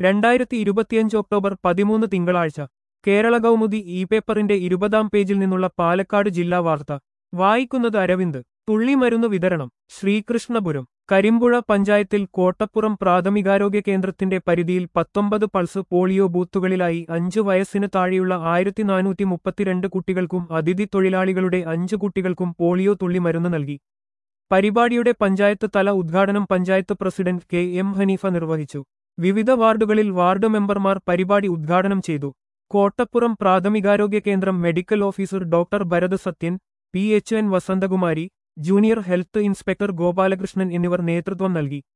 രണ്ടായിരത്തി ഇരുപത്തിയഞ്ച് ഒക്ടോബർ പതിമൂന്ന് തിങ്കളാഴ്ച കേരള കൗമുദി ഇ പേപ്പറിന്റെ ഇരുപതാം പേജിൽ നിന്നുള്ള പാലക്കാട് ജില്ലാ വാർത്ത വായിക്കുന്നത് അരവിന്ദ് തുള്ളിമരുന്ന് വിതരണം ശ്രീകൃഷ്ണപുരം കരിമ്പുഴ പഞ്ചായത്തിൽ കോട്ടപ്പുറം പ്രാഥമികാരോഗ്യ കേന്ദ്രത്തിന്റെ പരിധിയിൽ പത്തൊമ്പത് പൾസ് പോളിയോ ബൂത്തുകളിലായി അഞ്ചു വയസ്സിന് താഴെയുള്ള ആയിരത്തി നാനൂറ്റി മുപ്പത്തിരണ്ട് കുട്ടികൾക്കും അതിഥി തൊഴിലാളികളുടെ അഞ്ചു കുട്ടികൾക്കും പോളിയോ തുള്ളിമരുന്ന് നൽകി പരിപാടിയുടെ പഞ്ചായത്ത് തല ഉദ്ഘാടനം panchayat president K M Haneefa നിർവഹിച്ചു വിവിധ വാർഡുകളിൽ വാർഡ് മെമ്പർമാർ പരിപാടി ഉദ്ഘാടനം ചെയ്തു കോട്ടപ്പുറം പ്രാഥമികാരോഗ്യ കേന്ദ്രം medical officer doctor Bharath Sathyan P H N Vasanthakumari junior health inspector Gopalakrishnan എന്നിവർ നേതൃത്വം നൽകി